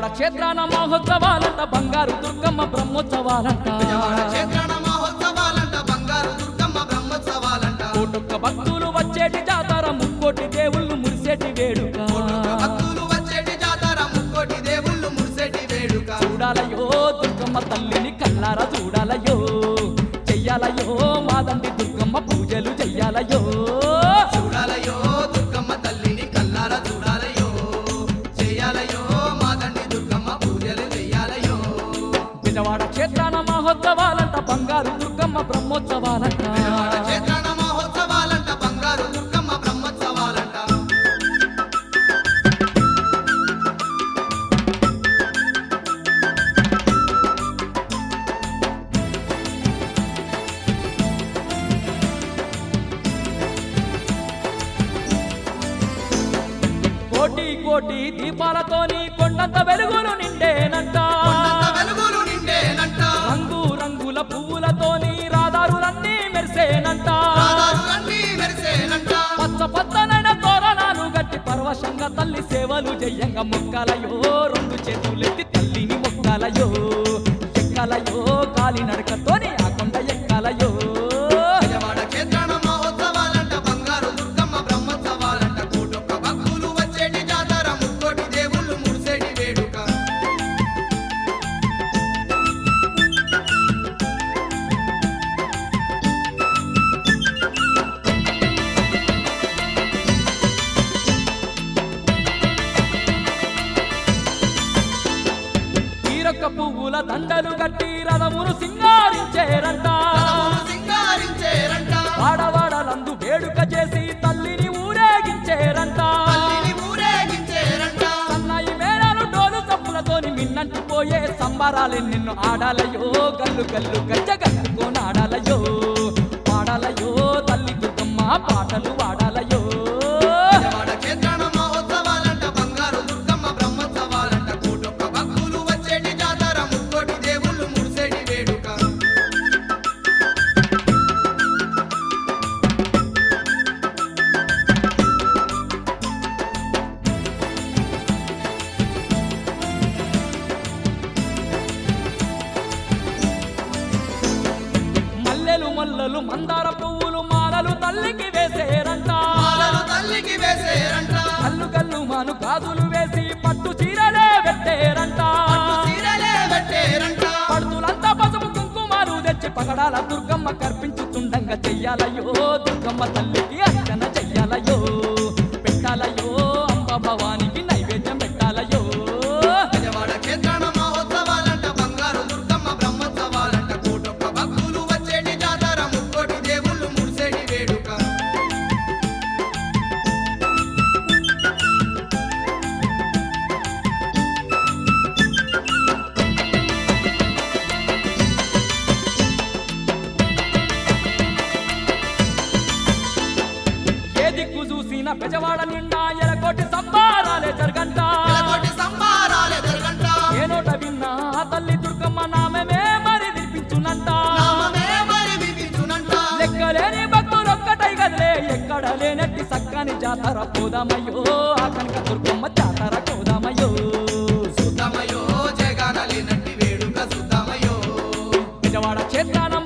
క్షేత్రాన మహోత్సవాలంట బంగారు దుర్గమ్మ బ్రహ్మోత్సవాలంట విజయవాడ క్షేత్రాన మహోత్సవాలంట బంగారు దుర్గమ్మ బ్రహ్మోత్సవాలంట కోటొక్క భక్తులు వచ్చేటి జాతర ముక్కోటి దేవుళ్ళు మురిసేటి వేడుక కోటొక్క భక్తులు వచ్చేటి జాతర ముక్కోటి దేవుళ్ళు మురిసేటి వేడుక చూడాలయో దుర్గమ్మ తల్లిని కల్లారా చూడాలయో చెయ్యాలయో మాదండి దుర్గమ్మ పూజలు చెయ్యాలయో చూడాలయో దుర్గమ్మ తల్లిని కల్లారా చూడాలయో చేయాలయో మాదండి దుర్గమ్మ పూజలు చెయ్యాలయో విజయవాడ క్షేత్రాన మహోత్సవాలంట బంగారు దుర్గమ్మ బ్రహ్మోత్సవాలంట విజయవాడ క్షేత్రాన మహోత్సవాలంట బంగారు దుర్గమ్మ బ్రహ్మోత్సవాలంట కోటి కోటి దీపాలతోని కొండంత వెలుగులు నిండేనంట కొండంత వెలుగులు నిండేనంట రంగు రంగుల పువ్వులతోని రాదారులన్నీ మెరిసేనంట రాధారులన్నీ మెరిసేనంట పచ్చ పచ్చనైన తోరణాలు గట్టి పరవశంగా తల్లి సేవలు జయ్యంగా మొక్కలయో రెండు చేతులెత్తి తల్లిని మొక్కలయో ఎక్కలయో కాలి నడకతోని ఆ కొండ ఎక్కలయో విజయవాడ క్షేత్రాన మహోత్సవాలంట బంగారు దుర్గమ్మ బ్రహ్మోత్సవాలంట కోటొక్క భక్తులు వచ్చేటి జాతర ముక్కోటి దేవుళ్ళు మురిసేటి వేడుక తీరొక్క పువ్వుల దండలు గట్టి రథమును సింగారించేరంట రథమును సింగారించేరంట వాడవాడలందు వేడుక చేసి తల్లిని ఊరేగించేరంట తల్లిని ఊరేగించేరంట సన్నాయి మేళాలు డోలు తప్పులతోని మిన్నంటి పోయే సంబరాలే నిన్ను ఆడాలయో గల్లు గల్లు గజ్జ గల్లుకోని ఆడాలయో పాడాలయో తల్లి దుర్గమ్మ పాటలు పాడాలయో విజయవాడ క్షేత్రాన మహోత్సవాలంట బంగారు దుర్గమ్మ బ్రహ్మోత్సవాలంట కోటొక్క భక్తులు వచ్చేటి జాతర ముక్కోటి దేవుళ్ళు మురిసేటి వేడుక మల్లెలు మల్లలు మందార పువ్వులు మాలలు తల్లికి వేసేరంట మాలలు తల్లికి వేసేరంట కల్లు కల్లు మాను గాజులు వేసి పట్టు చీరలే పెట్టేరంట పట్టు సీరలే పెట్టేరంట పడుతులంతా పసుపు కుంకుమాలు తెచ్చి పగడాల దుర్గమ్మ కర్పించుతుండంగా చెయ్యాలయో దుర్గమ్మ తల్లికి అర్చన చెయ్యాలయో పెట్టాలయో అంబ భవానికి నైవేద్యం పెట్టాలయో విజయవాడ క్షేత్రాన మహోత్సవాలంట బంగారు దుర్గమ్మ బ్రహ్మోత్సవాలంట కోటొక్క భక్తులు వచ్చేటి జాతర ముక్కోటి దేవుళ్ళు మురిసేటి వేడుక ఏ దిక్కు చూసిన బెజవాడ నిండా ఎలకోటి సంబారాలే జరగంట నెలకోటి సంబారాలే జరగంట ఏ నోట విన్నా ఆ తల్లి దుర్గమ్మ నామమే మరి వినిపించునంట నామమే మరి వినిపించునంట లెక్కలేని భక్తులు ఒక్కటై గదిలే ఎక్కడ లేనట్టి సక్కని జాతర పోదామయ్యో ఆ కనక దుర్గమ్మ జాతర పోదామయ్యో సుతమయో జగనలేనట్టి వేడుక సుతమయో విజయవాడ క్షేత్రాన